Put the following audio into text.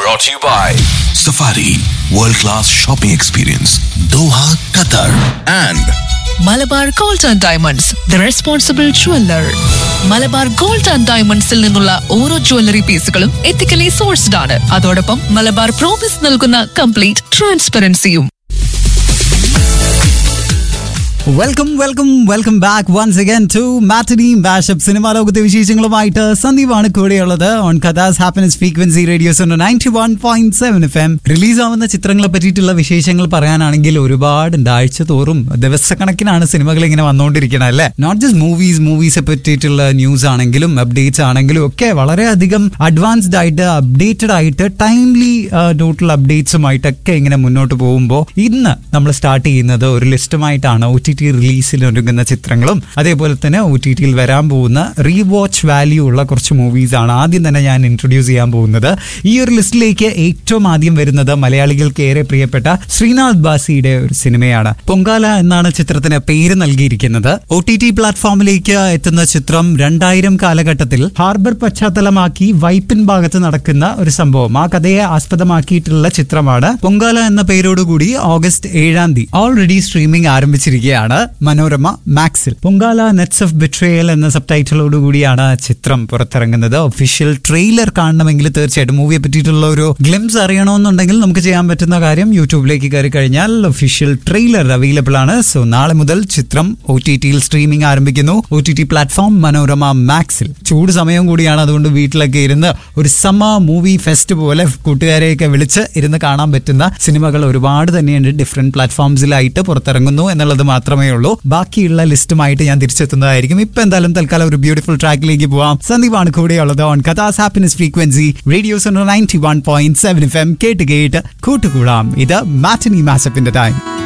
brought to you by Safari World Class Shopping Experience Doha, Qatar and Malabar gold and diamonds the responsible jeweller Malabar gold and ഡയമണ്ട്സിൽ നിന്നുള്ള ഓരോ jewellery പീസുകളും ethically sourced ആണ് അതോടൊപ്പം Malabar promise നൽകുന്ന complete ട്രാൻസ്പെറൻസിയും welcome welcome welcome back once again to matinee mashup സിനിമാ ലോകത്തെ വിശേഷങ്ങളുമായിട്ട് സന്ദീപാണ് കൂടെയുള്ളത് on Qatar's happiness frequency radios ninety one point seven F M release ആവുന്ന ചിത്രങ്ങളെ പറ്റിയിട്ടുള്ള വിശേഷങ്ങൾ പറയാനാണെങ്കിൽ ഒരുപാട് ഉണ്ട് ആഴ്ച തോറും ദിവസക്കണക്കിനാണ് സിനിമകൾ ഇങ്ങനെ വന്നുകൊണ്ടിരിക്കുന്നത് അല്ലേ നോട്ട് ജസ്റ്റ് മൂവീസ് മൂവീസെ പറ്റിയിട്ടുള്ള ന്യൂസ് ആണെങ്കിലും അപ്ഡേറ്റ്സ് ആണെങ്കിലും ഒക്കെ വളരെയധികം അഡ്വാൻസ്ഡ് ആയിട്ട് അപ്ഡേറ്റഡ് ആയിട്ട് ടൈംലി നോട്ടുള്ള അപ്ഡേറ്റ്സുമായിട്ടൊക്കെ ഇങ്ങനെ മുന്നോട്ട് പോകുമ്പോൾ ഇന്ന് നമ്മൾ സ്റ്റാർട്ട് ചെയ്യുന്നത് ഒരു ലിസ്റ്റുമായിട്ടാണ് ഒ ടി ടി റിലീസിൽ ഒരുങ്ങുന്ന ചിത്രങ്ങളും അതേപോലെ തന്നെ ഒ ടി ടിയിൽ വരാൻ പോകുന്ന റീവാച്ച് വാല്യൂ ഉള്ള കുറച്ച് മൂവീസ് ആണ് ആദ്യം തന്നെ ഞാൻ ഇൻട്രൊഡ്യൂസ് ചെയ്യാൻ പോകുന്നത് ഈ ഒരു ലിസ്റ്റിലേക്ക് ഏറ്റവും ആദ്യം വരുന്നത് മലയാളികൾക്ക് ഏറെ പ്രിയപ്പെട്ട ശ്രീനാഥ് ബാസിയുടെ ഒരു സിനിമയാണ് പൊങ്കാല എന്നാണ് ചിത്രത്തിന് പേര് നൽകിയിരിക്കുന്നത് ഒ ടി ടി പ്ലാറ്റ്ഫോമിലേക്ക് എത്തുന്ന ചിത്രം രണ്ടായിരം കാലഘട്ടത്തിൽ ഹാർബർ പശ്ചാത്തലമാക്കി വൈപ്പിൻ ഭാഗത്ത് നടക്കുന്ന ഒരു സംഭവം ആ കഥയെ ആസ്പദമാക്കിയിട്ടുള്ള ചിത്രമാണ് പൊങ്കാല എന്ന പേരോടുകൂടി ഓഗസ്റ്റ് ഏഴാം തീയതി ഓൾറെഡി സ്ട്രീമിംഗ് ആരംഭിച്ചിരിക്കുകയാണ് മനോരമ മാക്സിൽ പൊങ്കാല നെറ്റ്സ് ഓഫ് ബിട്രയൽ എന്ന സബ് ടൈറ്റിലോടുകൂടിയാണ് ചിത്രം പുറത്തിറങ്ങുന്നത് ഒഫീഷ്യൽ ട്രെയിലർ കാണണമെങ്കിൽ തീർച്ചയായിട്ടും മൂവിയെ പറ്റിയിട്ടുള്ള ഒരു ഗ്ലിംസ് അറിയണമെന്നുണ്ടെങ്കിൽ നമുക്ക് ചെയ്യാൻ പറ്റുന്ന കാര്യം യൂട്യൂബിലേക്ക് കയറി കഴിഞ്ഞാൽ ഒഫീഷ്യൽ ട്രെയിലർ അവൈലബിൾ ആണ് സോ നാളെ മുതൽ ചിത്രം ഒ ടി ടിയിൽ സ്ട്രീമിംഗ് ആരംഭിക്കുന്നു O T T platform Manorama മാക്സിൽ ചൂട് സമയം കൂടിയാണ് അതുകൊണ്ട് വീട്ടിലൊക്കെ ഇരുന്ന് ഒരു സമ്മ മൂവി ഫെസ്റ്റ് പോലെ കൂട്ടുകാരെയൊക്കെ വിളിച്ച് ഇരുന്ന് കാണാൻ പറ്റുന്ന സിനിമകൾ ഒരുപാട് തന്നെയുണ്ട് ഡിഫറെന്റ് പ്ലാറ്റ്ഫോംസിലായിട്ട് പുറത്തിറങ്ങുന്നു എന്നുള്ളത് മാത്രമേ ഉള്ളൂ ബാക്കിയുള്ള ലിസ്റ്റുമായിട്ട് ഞാൻ തിരിച്ചെത്തുന്നതായിരിക്കും ഇപ്പൊ എന്തായാലും തൽക്കാലം ഒരു ബ്യൂട്ടിഫുൾ ട്രാക്കിലേക്ക് പോവാം സന്ദീപാണ് കൂടെയുള്ളത് on Qatar's happiness frequency radios ninety one point seven F M കേട്ട് കേട്ട് കൂട്ടുകൂടാം ഇത് മാറ്റനി മാസപ്പിന്റെ ടൈം